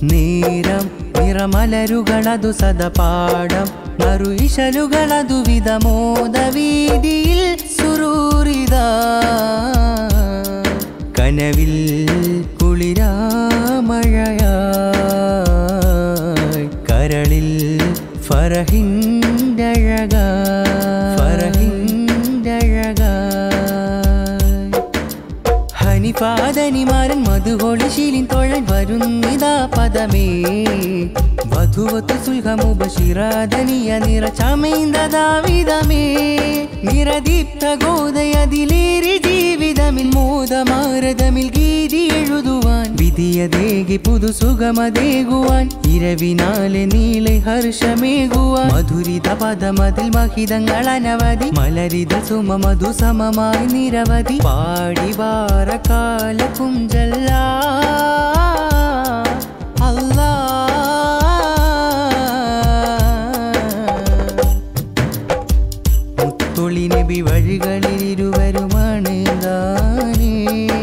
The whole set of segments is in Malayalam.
നേരം നിറമലരുകളതു സദപാഠം മറു ഇശലുകളതു വിധമോദ വീതിയിൽ സുരൂരിത കനവിൽ കുളിരാമഴയായി കരളിൽ ഫറഹിൻ്റഴക ഫറഹിൻ്റഴകായി ഹനിപാദനിമാരൻ മധുകൊളിശീലിൻ തൊഴൻ വരുന്നിതാ പദമേ വധുവത്തു സുൽഹമുബശിറാദനിയ നിറ ചമൈന്ദതാവിധമേ നിറദീപ്ത ഗോദയതിലേറി ജീവിതമിൽ മോദമാരതമിൽ ഗീതി എഴുതുവാൻ വിധിയതേകി പുതു സുഖമതേകുവാൻ ഇരവിനാലെ നീളെ ഹർഷമേകുവാൻ മധുരിത പദമതിൽ മഹിതങ്ങൾ അനവധി മലരിത സുമ മധു സമമായി നിരവധി പാടിവാറ കാല കുഞ്ചല്ല അല്ലാ മുത്തൊളി നബി വഴികളിൽ ഇരുവരുമാണ് താനേ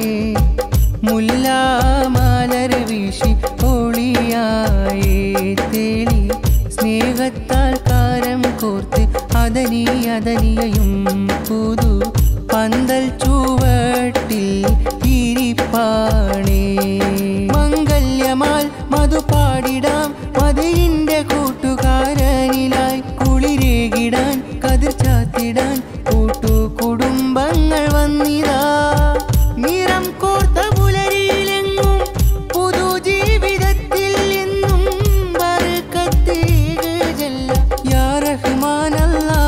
മുല്ലാമാലർ വീശി ഒളിയായേ തേളി സ്നേഹത്താൽ കാരം കോർത്ത് അതനി അതനിയയും പുതു പന്തൽ ചുവട്ടിൽ ഇരിപ്പാണേ മംഗല്യമാൽ മധു പാടിടാം മതിലിന്റെ കൂട്ടുകാരനിലായി കുളിരേകിടാൻ കതിർ ചാത്തിടാൻ കൂട്ടു കുടുംബങ്ങൾ വന്നിതാ നിറം കോർത്ത പുലരിയിലെങ്ങും പുതു ജീവിതത്തിൽ എന്നും ബർക്കത്തേക് ജല്ല യാ റഹ്മാനല്ലാ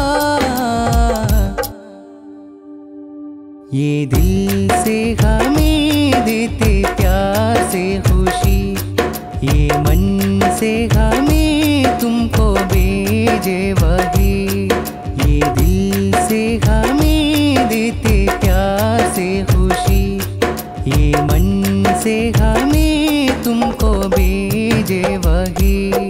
ये दिल से हमें देते प्यार से खुशी ये मन से हमें तुमको भेजे वही ये दिल से हमें देते प्यार से खुशी ये मन से हमें तुमको भेजे वही